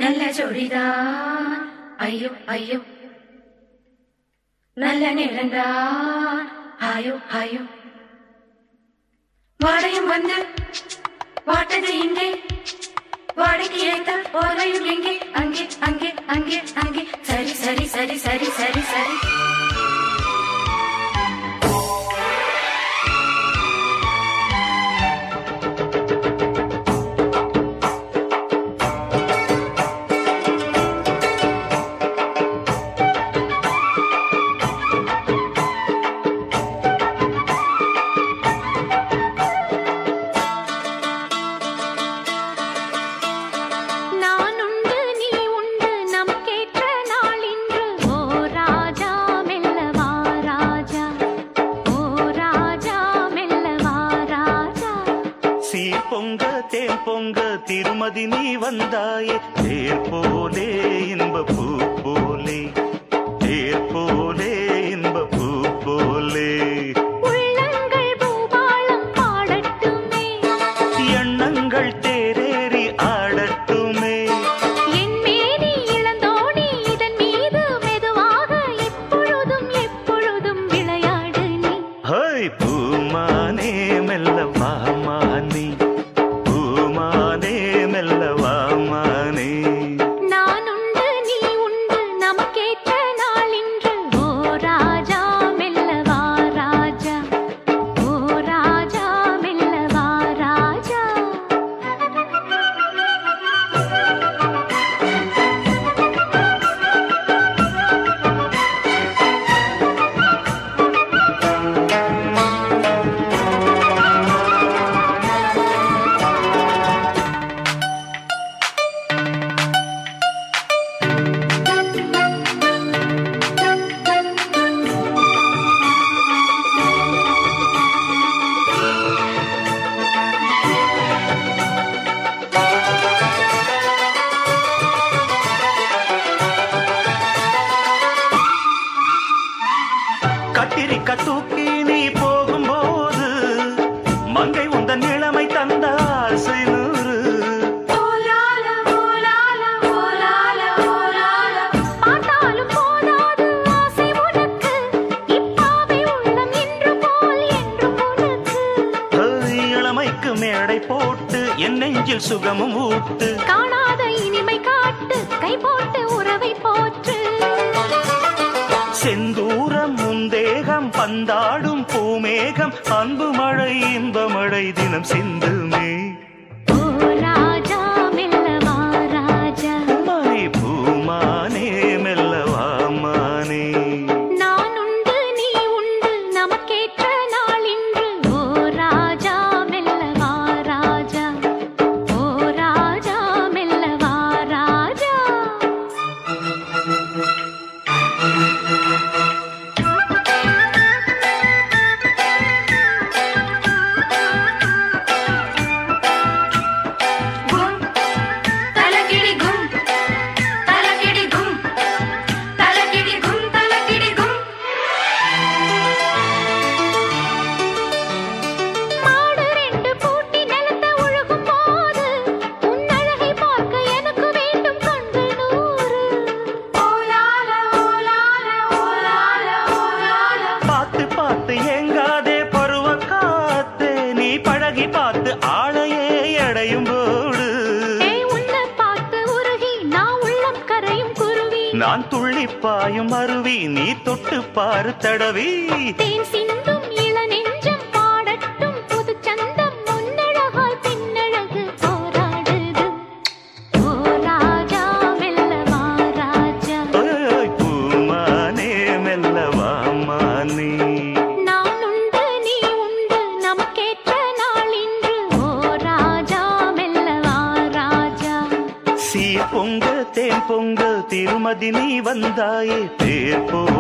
நல்ல ஜோடிதான் ஐயோ ஐயோ நல்ல நேரம்தான் ஆயோ ஆயோ வாடையும் வந்து வாட்டது இங்கே வாடகைக்கு ஏத்த போதையும் எங்கே அங்கே அங்கே அங்கே அங்கே சரி சரி சரி சரி சரி சரி நான் உண்டு நீ உண்டு நமக்கேற்ற நாள் இன்று ஓ ராஜா மெல்ல வா ராஜா ஓ ராஜா மெல்ல வா ராஜா சீர் பொங்க தேன் பொங்க திருமதி நீ வந்தாயே தேர் போலே இன்ப பூ போலே தேர் போலே இன்ப பூ போலே உள்ளங்கள் பூபாலம் பாடட்டுமே எண்ணங்கள் தேரேறி ஆடட்டுமே என் மேனி இளந்தோணி இதன் மீது மெதுவாக எப்பொழுதும் எப்பொழுதும் விளையாடு நீ ஹோய் பூமானே மெல்ல வாமானே பூமானே மெல்ல வாமானே நான் உண்டு நீ உண்டு நமக்கேற்ற நாள் இன்று ஓ ராஜா மெல்ல வா ராஜா ஓ ராஜா மெல்ல வா ராஜா கத்திரிக்க தூக்கி நீ போகும்போது மங்கை உந்தன் இளமை தந்த ஆசை நூறு ஓலால ஓலால ஓலால ஓலால பார்த்தாலும் போதாது ஆசை உனக்கு இப்பாவை உள்ளம் என்று போல் என்றும் உனக்கு ஹோய், இளமைக்கு மேடை போட்டு என் நெஞ்சில் சுகமும் ஊட்டு காணாத இனிமை காட்டு கை போட்டு உறவை போற்று செந்தூரம் முந்தேகம் பந்தாடும் பூமேகம் அன்பு மழை இன்ப மழை தினம் சிந்துமே ஓ ராஜா மெல்ல வா ராஜா மானே பூமானே மெல்ல வாமானே நான் உண்டு நீ உண்டு நமக்கேற்ற நாள் இன்று ஓ ராஜா மெல்ல வா ராஜா ஓ ராஜா மெல்ல வா ராஜா கும் தலகிடி கும் தலகிடி கும் தலகிடி கும் தலகிடி கும் மாடு ரெண்டு பூட்டி நிலத்த உழுகும் போது உன் அழகை பார்க்க எனக்கு வேண்டும் கண்கள் நூறு ஓலால ஓலால ஓலால ஓலால பார்த்து பார்த்து ஏங்காதே பருவ காத்து நீ பழகி பார்த்து ஆளையே அடையும் போடு ஏய் உன்னை பார்த்து உருகி நான் உள்ளம் கரையும் குருவி நான் துள்ளி பாயும் அருவி நீ தொட்டு பாரு தடவி தேன் சிந்தும் இள நெஞ்சம் பாடட்டும் புது சந்தம் முன்னழகாய் பின்னழகு போராடுது ஓ ராஜா மெல்ல வா ராஜா ஓய், பூமானே மெல்ல வாமானே நான் உண்டு நீ உண்டு நமக்கேற்ற நாள் இன்று ஓ ராஜா மெல்ல வா ராஜா சீர் பொங்க தேன் பொங்க திருமதி நீ வந்தாயே தேர் போ